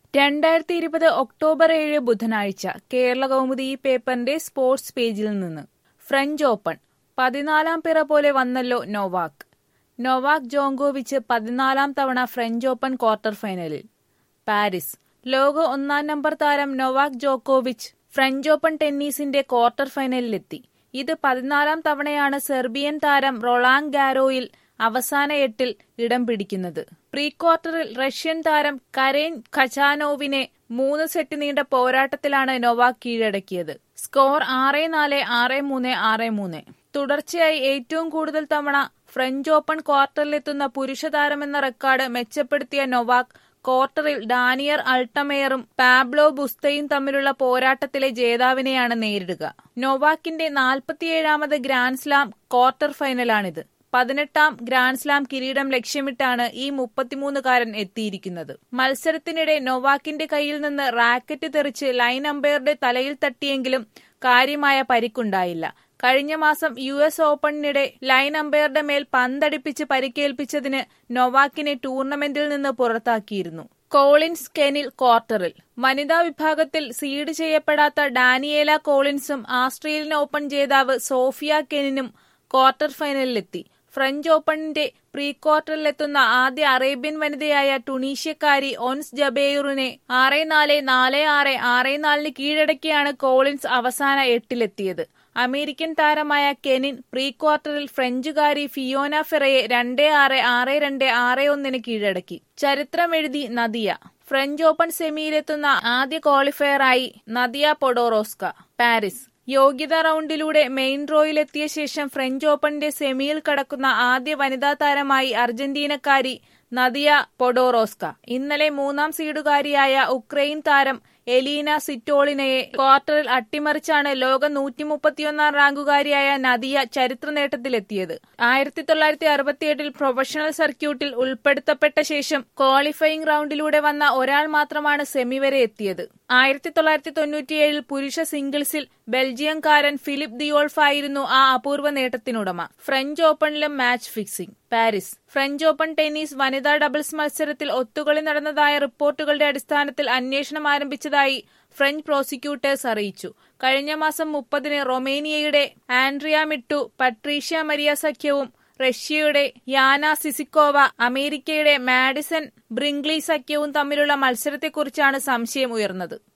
രണ്ടായിരത്തി ഇരുപത് ഒക്ടോബർ ഏഴ് ബുധനാഴ്ച കേരള കൗമുദി ഈ പേപ്പറിന്റെ സ്പോർട്സ് പേജിൽ നിന്ന് ഫ്രഞ്ച് ഓപ്പൺ പതിനാലാം പിറ പോലെ വന്നല്ലോ നോവാക് നോവാക് ജോങ്കോവിച്ച് പതിനാലാം തവണ ഫ്രഞ്ച് ഓപ്പൺ ക്വാർട്ടർ ഫൈനലിൽ പാരീസ് ലോക ഒന്നാം നമ്പർ താരം നൊവാക് ജോക്കോവിച്ച് ഫ്രഞ്ച് ഓപ്പൺ ടെന്നീസിന്റെ ക്വാർട്ടർ ഫൈനലിലെത്തി ഇത് പതിനാലാം തവണയാണ് സെർബിയൻ താരം റൊളാങ് ഗാരോയിൽ അവസാന എട്ടിൽ ഇടം പിടിക്കുന്നത് പ്രീ ക്വാർട്ടറിൽ റഷ്യൻ താരം കരേൻ ഖചാനോവിനെ മൂന്ന് സെറ്റ് നീണ്ട പോരാട്ടത്തിലാണ് നൊവാക് കീഴടക്കിയത് സ്കോർ ആറ് നാല് ആറ് മൂന്ന് ആറ് മൂന്ന് തുടർച്ചയായി ഏറ്റവും കൂടുതൽ തവണ ഫ്രഞ്ച് ഓപ്പൺ ക്വാർട്ടറിലെത്തുന്ന പുരുഷ താരമെന്ന റെക്കോർഡ് മെച്ചപ്പെടുത്തിയ നൊവാക് ക്വാർട്ടറിൽ ഡാനിയർ അൾട്ടമെയറും പാബ്ലോ ബുസ്തയും തമ്മിലുള്ള പോരാട്ടത്തിലെ ജേതാവിനെയാണ് നേരിടുക നൊവാക്കിന്റെ നാൽപ്പത്തിയേഴാമത് ഗ്രാൻഡ്സ്ലാം ക്വാർട്ടർ ഫൈനലാണിത് പതിനെട്ടാം ഗ്രാൻഡ്സ്ലാം കിരീടം ലക്ഷ്യമിട്ടാണ് ഈ മുപ്പത്തിമൂന്നുകാരൻ എത്തിയിരിക്കുന്നത് മത്സരത്തിനിടെ നൊവാക്കിന്റെ കയ്യിൽ നിന്ന് റാക്കറ്റ് തെറിച്ച് ലൈൻ അമ്പയറുടെ തലയിൽ തട്ടിയെങ്കിലും കാര്യമായ പരിക്കുണ്ടായില്ല കഴിഞ്ഞ മാസം യു എസ് ഓപ്പണിനിടെ ലൈൻ അമ്പയറുടെ മേൽ പന്തടിപ്പിച്ച് പരിക്കേൽപ്പിച്ചതിന് നൊവാക്കിനെ ടൂർണമെന്റിൽ നിന്ന് പുറത്താക്കിയിരുന്നു കോളിൻസ് കെനിൽ ക്വാർട്ടറിൽ വനിതാ വിഭാഗത്തിൽ സീഡ് ചെയ്യപ്പെടാത്ത ഡാനിയേല കോളിൻസും ആസ്ട്രേലിയൻ ഓപ്പൺ ജേതാവ് സോഫിയ കെനിനും ക്വാർട്ടർ ഫൈനലിലെത്തി ഫ്രഞ്ച് ഓപ്പണിന്റെ പ്രീ ക്വാർട്ടറിലെത്തുന്ന ആദ്യ അറേബ്യൻ വനിതയായ ടുണീഷ്യക്കാരി ഒൻസ് ജബേയുറിനെ ആറ് നാല് നാല് ആറ് ആറ് നാലിന് കീഴടക്കിയാണ് കോളിൻസ് അവസാന എട്ടിലെത്തിയത് അമേരിക്കൻ താരമായ കെനിൻ പ്രീ ക്വാർട്ടറിൽ ഫ്രഞ്ചുകാരി ഫിയോന ഫെറയെ രണ്ട് ആറ് ആറ് രണ്ട് ആറ് ഒന്നിന് കീഴടക്കി ചരിത്രമെഴുതി നദിയ ഫ്രഞ്ച് ഓപ്പൺ സെമിയിലെത്തുന്ന ആദ്യ ക്വാളിഫയറായി നദിയ പൊഡോറോസ്ക പാരീസ് യോഗ്യതാ റൗണ്ടിലൂടെ മെയിൻ ഡ്രോയിലെത്തിയ ശേഷം ഫ്രഞ്ച് ഓപ്പണിന്റെ സെമിയിൽ കടക്കുന്ന ആദ്യ വനിതാ താരമായി അർജന്റീനക്കാരി നദിയ പൊഡോറോസ്ക ഇന്നലെ മൂന്നാം സീഡുകാരിയായ ഉക്രൈൻ താരം എലീന സിറ്റോളിനയെ ക്വാർട്ടറിൽ അട്ടിമറിച്ചാണ് ലോക നൂറ്റി മുപ്പത്തിയൊന്നാം റാങ്കുകാരിയായ നദിയ ചരിത്ര നേട്ടത്തിലെത്തിയത് ആയിരത്തി തൊള്ളായിരത്തി അറുപത്തിയെട്ടിൽ പ്രൊഫഷണൽ സർക്യൂട്ടിൽ ഉൾപ്പെടുത്തപ്പെട്ട ശേഷം ക്വാളിഫയിംഗ് റൗണ്ടിലൂടെ വന്ന ഒരാൾ മാത്രമാണ് സെമി വരെ എത്തിയത് ആയിരത്തി തൊള്ളായിരത്തി തൊണ്ണൂറ്റിയേഴിൽ പുരുഷ സിംഗിൾസിൽ ബെൽജിയംകാരൻ ഫിലിപ്പ് ദിയോൾഫ് ആയിരുന്നു ആ അപൂർവ നേട്ടത്തിനുടമ ഫ്രഞ്ച് ഓപ്പണിലും match fixing Paris French open tennis വനിതാ ഡബിൾസ് മത്സരത്തിൽ ഒത്തുകളി നടന്നതായ റിപ്പോർട്ടുകളുടെ അടിസ്ഥാനത്തിൽ അന്വേഷണം ആരംഭിച്ചതായി ഫ്രഞ്ച് പ്രോസിക്യൂട്ടേഴ്സ് അറിയിച്ചു കഴിഞ്ഞ മാസം മുപ്പതിന് റൊമേനിയയുടെ ആൻഡ്രിയ മിട്ടു പട്രീഷ്യ മരിയ സഖ്യവും റഷ്യയുടെ യാന സിസിക്കോവ അമേരിക്കയുടെ മാഡിസൺ ബ്രിംഗ്ലി സഖ്യവും തമ്മിലുള്ള മത്സരത്തെക്കുറിച്ചാണ് സംശയം ഉയർന്നത്